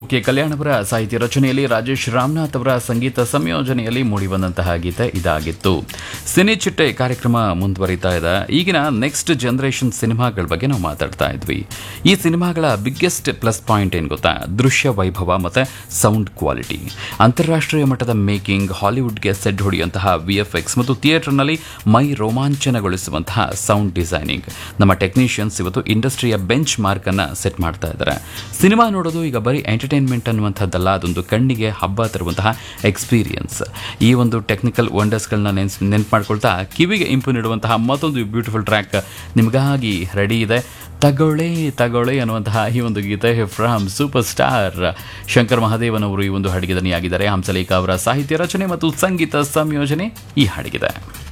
K Kalyan ಅವರ ಸಾಹಿತ್ಯ ರಚನೆಯಲ್ಲಿ ರಾಜೇಶ್ ರಾಮನಾಥ್ ಅವರ ಸಂಗೀತ ಸಂಯೋಜನೆಯಲ್ಲಿ ಮೂಡಿಬಂದಂತಹ ಗೀತೆ ಇದಾಗಿತ್ತು ಸಿನಿ ಚಿಟ್ಟೆ ಕಾರ್ಯಕ್ರಮ ಮುಂದುವರಿತಾ ಇದೆ ಈಗಿನ ನೆಕ್ಸ್ಟ್ ಜನರೇಷನ್ ಸಿನಿಮಾಗಳ ಬಗ್ಗೆ ನಾವು ಮಾತಾಡ್ತಾ ಇದ್ವಿ ಈ ಸಿನಿಮಾಗಳ ಬಿಗ್ಗೆಸ್ಟ್ ಪ್ಲಸ್ ಪಾಯಿಂಟ್ ಏನು ಗೊತ್ತಾ ದೃಶ್ಯ ವೈಭವ ಮತ್ತು ಸೌಂಡ್ ಕ್ವಾಲಿಟಿ ಅಂತಾರಾಷ್ಟ್ರೀಯ ಮಟ್ಟದ ಮೇಕಿಂಗ್ ಹಾಲಿವುಡ್ಗೆ ಸೆಡ್ ಹೊಡೆಯುವಂತಹ ವಿ ಎಫ್ ಎಕ್ಸ್ ಮತ್ತು ಥಿಯೇಟರ್ನಲ್ಲಿ ಮೈ ರೋಮಾಂಚನಗೊಳಿಸುವಂತಹ ಸೌಂಡ್ ಡಿಸೈನಿಂಗ್ ನಮ್ಮ ಟೆಕ್ನಿಷಿಯನ್ಸ್ ಇವತ್ತು ಇಂಡಸ್ಟ್ರಿಯ ಬೆಂಚ್ ಮಾರ್ಕ್ ಅನ್ನ ಸೆಟ್ ಮಾಡ್ತಾ ಇದ್ದಾರೆ ಸಿನಿಮಾ ನೋಡೋದು ಈಗ ಬರೀ ಎಂಟರ್ಟೈನ್ಮೆಂಟ್ ಅನ್ನುವಂಥದ್ದಲ್ಲ ಅದೊಂದು ಕಣ್ಣಿಗೆ ಹಬ್ಬ ತರುವಂತಹ ಎಕ್ಸ್ಪೀರಿಯನ್ಸ್ ಈ ಒಂದು ಟೆಕ್ನಿಕಲ್ ವಂಡರ್ಸ್ಗಳನ್ನ ನೆನ್ಸ್ ನೆನ್ಪು ಮಾಡ್ಕೊಳ್ತಾ ಕಿವಿಗೆ ಇಂಪು ನೀಡುವಂತಹ ಮತ್ತೊಂದು ಬ್ಯೂಟಿಫುಲ್ ಟ್ರ್ಯಾಕ್ ನಿಮಗಾಗಿ ರೆಡಿ ಇದೆ ತಗೊಳ್ಳೆ ತಗೊಳ್ಳೆ ಅನ್ನುವಂತಹ ಈ ಒಂದು ಗೀತೆ from super star Shankar Mahadevan ಅವರು ಈ ಒಂದು ಹಾಡಿಗೆ ದನಿಯಾಗಿದ್ದಾರೆ ಹಂಸಲೇಖ ಅವರ ಸಾಹಿತ್ಯ ರಚನೆ ಮತ್ತು ಸಂಗೀತ ಸಂಯೋಜನೆ ಈ ಹಾಡಿಗಿದೆ